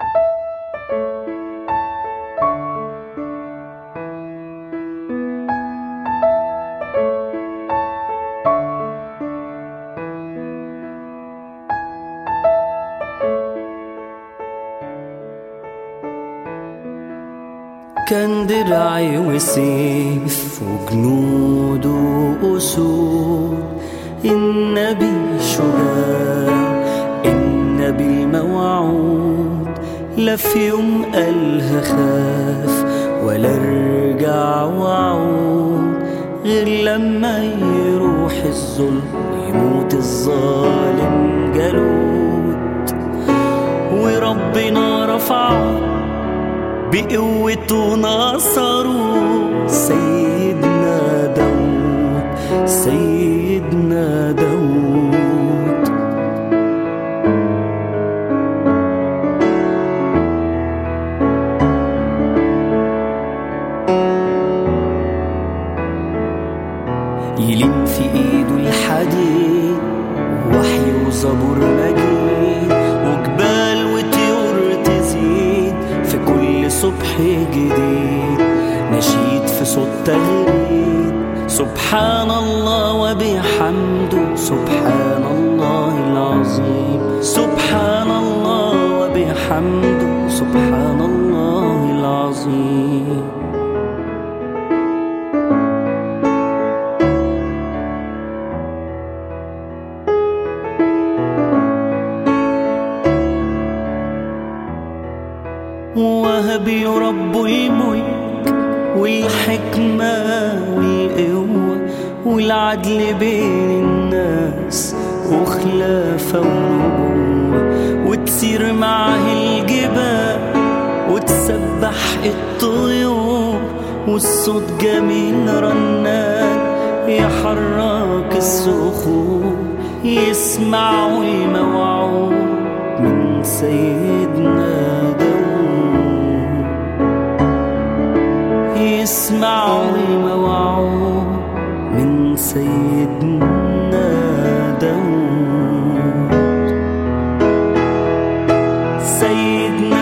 كان درعي وسيف وجنود وأسود النبي شجاع النبي الموعود لا في يوم قالها خاف ولا ارجع وعود غير لما يروح الظلم يموت الظالم جلود وربنا رفعه بقوته نصروا سيدنا داود سيدنا داود يلم في ايده الحديد وحي وزبور مجيد وجبال وطيور تزيد في كل صبح جديد نشيد في صوت تغريد سبحان الله وبحمده سبحان الله العظيم سبحان الله وبحمده سبحان الله العظيم وهبي رب الملك والحكمة والقوة والعدل بين الناس وخلافة ونبوة وتسير معاه الجبال وتسبح الطيور والصوت جميل رنان يحرك الصخور يسمعوا الموعود من سيدنا داود يسمعوا الموعود من سيدنا داود سيدنا